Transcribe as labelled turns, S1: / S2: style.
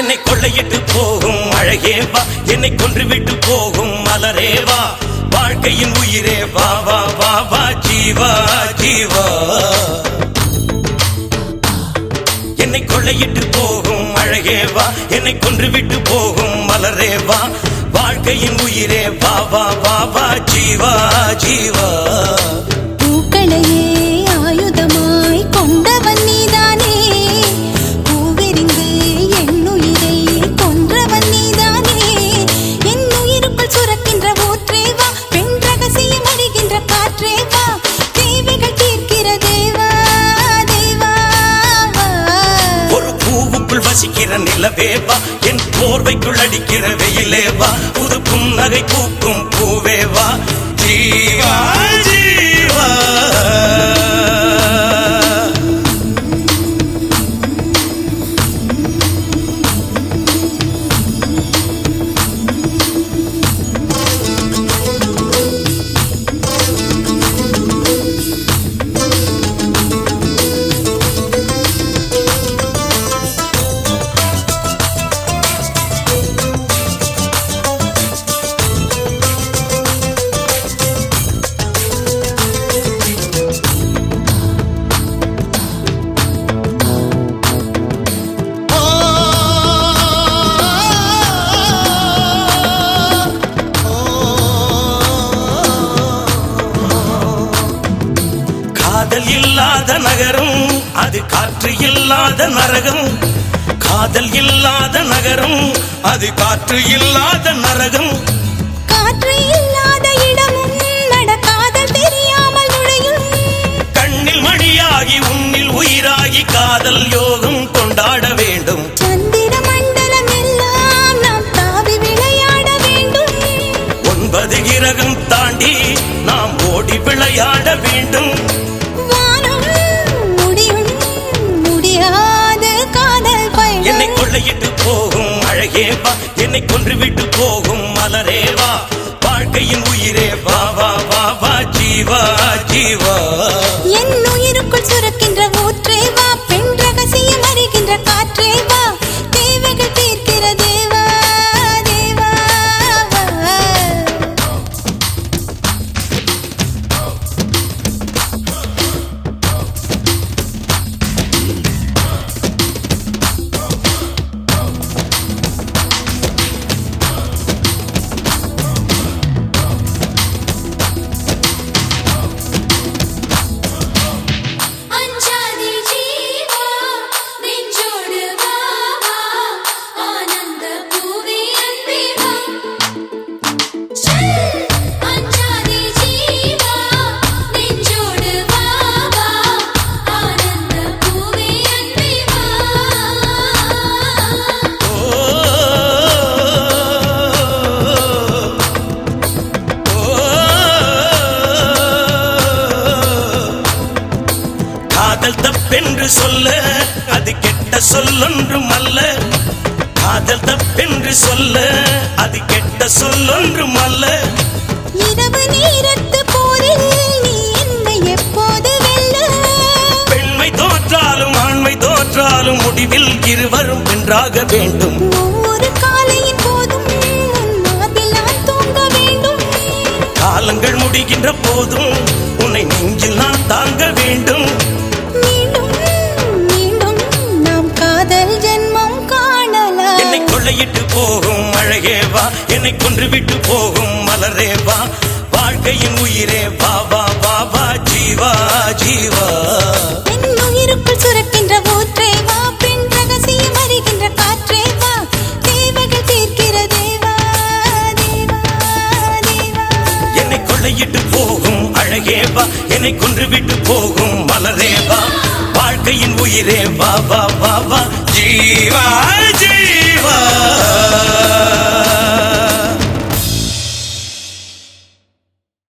S1: என்னை கொள்ளையிட்டு போகும் அழகே வா என்னை கொன்றுவிட்டு போகும் மலரே வா வாழ்க்கையின் உயிரே வா வா வா வா ஜீவா ஜீவா என்னை கொள்ளையிட்டு போகும் அழகே வா என்னை கொன்றுவிட்டு போகும் மலரே வா வாழ்க்கையின் உயிரே வா வா வா வா ஜீவா ஜீவா
S2: பூக்களையே ஆயுதமாய் கொண்டவன் நீதானே பூவெறிந்து என்னுயிரை கொன்றவன் நீதானே என் உயிருக்குள் சுரக்கின்ற ஊற்றே வா பெண் ரகசியம் அறிகின்ற காற்றே வா தேவைகள் தீர்க்கிற தேவா தேவா
S1: ஒரு பூவுக்குள் வசிக்கிற நிலவே வா என் போர்வைக்குள் அடிக்கிற வெயிலே வா புது புன்னகை பூக்கும் பூவே வா ஜீவா ஜீவா காதல் இல்லாத நகரம் அது காற்று இல்லாத நரகம் காதல் இல்லாத நகரம் அது காற்று இல்லாத நரகம்
S2: காற்று இல்லாத இடமும் நடக்காதல் தெரியாமல் நுழையும்
S1: கண்ணில் மணியாகி உன்னில் உயிராகி காதல் யோகம் கொண்டாட வேண்டும்
S2: சந்திர மண்டலம் எல்லாம் நாம் தாவி விளையாட வேண்டும்
S1: ஒன்பது கிரகம் தாண்டி நாம் ஓடி விளையாட வேண்டும்
S2: வானம் முடியும் முடியாத காதல்
S1: என்னை
S2: பயணம்
S1: கொள்ளையிட்டு போகும் அழகே வா என்னை கொன்றுவிட்டு போகும் மலரே வா வாழ்க்கையின் உயிரே வா வா வா வா ஜீவா ஜீவா
S2: என் உயிருக்குள் சுரக்கின்ற ஊற்றே வா பெண் ரகசியம் அறிகின்ற காற்றே வா தேவைகள் தீர்க்கிற தேவா தேவா
S3: அஞ்சாதி ஜீவா நெஞ்சோடு வா வா ஆனந்த பூவே அன்பே வா அஞ்சாதி ஜீவா நெஞ்சோடு வா வா ஆனந்த பூவே அன்பே வா
S1: ஓ, ஓ. காதல் தப்பென்று சொல்ல அது கெட்ட சொல்லொன்றும் அல்ல காதல் தப்பென்று சொல்ல அது கெட்ட சொல்லொன்றும் அல்ல
S2: இரவு நேரத்து போரில் நீ என்னை எப்போது வெல்ல
S1: பெண்மை தோற்றாலும் ஆண்மை தோற்றாலும் முடிவில் இருவரும் வென்றாக வேண்டும்
S2: ஒவ்வொரு காலையின் போதும் உன் மார்பில் நான் தூங்க வேண்டும்
S1: காலங்கள் முடிகின்ற போதும் உன்னை நெஞ்சில் நான் தாங்க வேண்டும்
S2: மீண்டும் மீண்டும் நாம் காதல் ஜென்மம் காணலாம்
S1: என்னை கொள்ளையிட்டு போகும் அழகே வா என்னை கொன்றுவிட்டு போகும் மலரே வா வாழ்க்கையின் உயிரே வா வா வா வா ஜீவா ஜீவா
S2: என் உயிருக்குள் சுரக்கின்ற ஊற்றே வா பெண் ரகசியம் அறிகின்ற காற்றே வா தேவைகள் தீர்க்கிற தேவா தேவா தேவா
S1: என்னை கொள்ளையிட்டு போகும் அழகே வா என்னை கொன்றுவிட்டு போகும் மலரே வா வாழ்க்கையின் உயிரே வா வா வா வா ஜீவா